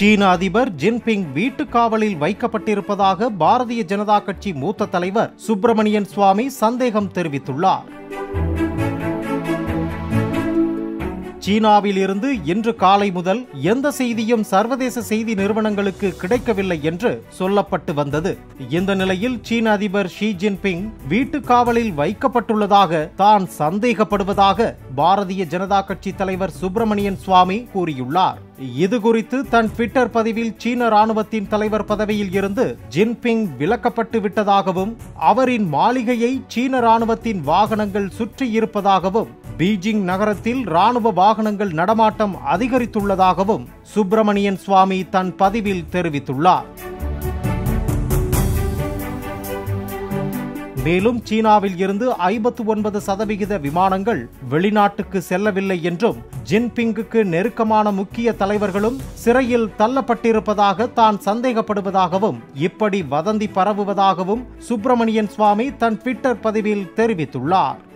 சீன அதிபர் ஜின்பிங் வீட்டு காவலில் வைக்கப்பட்டிருப்பதாக பாரதிய ஜனதா கட்சி மூத்த தலைவர் சுப்பிரமணியன் சுவாமி சந்தேகம் தெரிவித்துள்ளார் சீனாவில் இருந்து இன்று காலை முதல் எந்த செய்தியும் சர்வதேச செய்தி நிறுவனங்களுக்கு கிடைக்கவில்லை என்று சொல்லப்பட்டு வந்தது இந்த நிலையில் சீன அதிபர் ஷி ஜின்பிங் வீட்டு காவலில் வைக்கப்பட்டுள்ளதாக தான் சந்தேகப்படுவதாக பாரதிய ஜனதா கட்சி தலைவர் சுப்பிரமணியன் சுவாமி கூறியுள்ளார் இது குறித்து தன் ட்விட்டர் பதிவில் சீன ராணுவத்தின் தலைவர் பதவியில் இருந்து ஜின்பிங் விலக்கப்பட்டு விட்டதாகவும் அவரின் மாளிகையை சீன ராணுவத்தின் வாகனங்கள் சுற்றி இருப்பதாகவும் பீஜிங் நகரத்தில் ராணுவ வாகனங்கள் நடமாட்டம் அதிகரித்துள்ளதாகவும் சுப்பிரமணியன் சுவாமி தன் பதிவில் தெரிவித்துள்ளார் மேலும் சீனாவில் இருந்து ஐம்பத்து ஒன்பது சதவிகித விமானங்கள் வெளிநாட்டுக்கு செல்லவில்லை என்றும் ஜின்பிங்குக்கு நெருக்கமான முக்கிய தலைவர்களும் சிறையில் தள்ளப்பட்டிருப்பதாக தான் சந்தேகப்படுவதாகவும் இப்படி வதந்தி பரவுவதாகவும் சுப்பிரமணியன் சுவாமி தன் ட்விட்டர் பதிவில் தெரிவித்துள்ளார்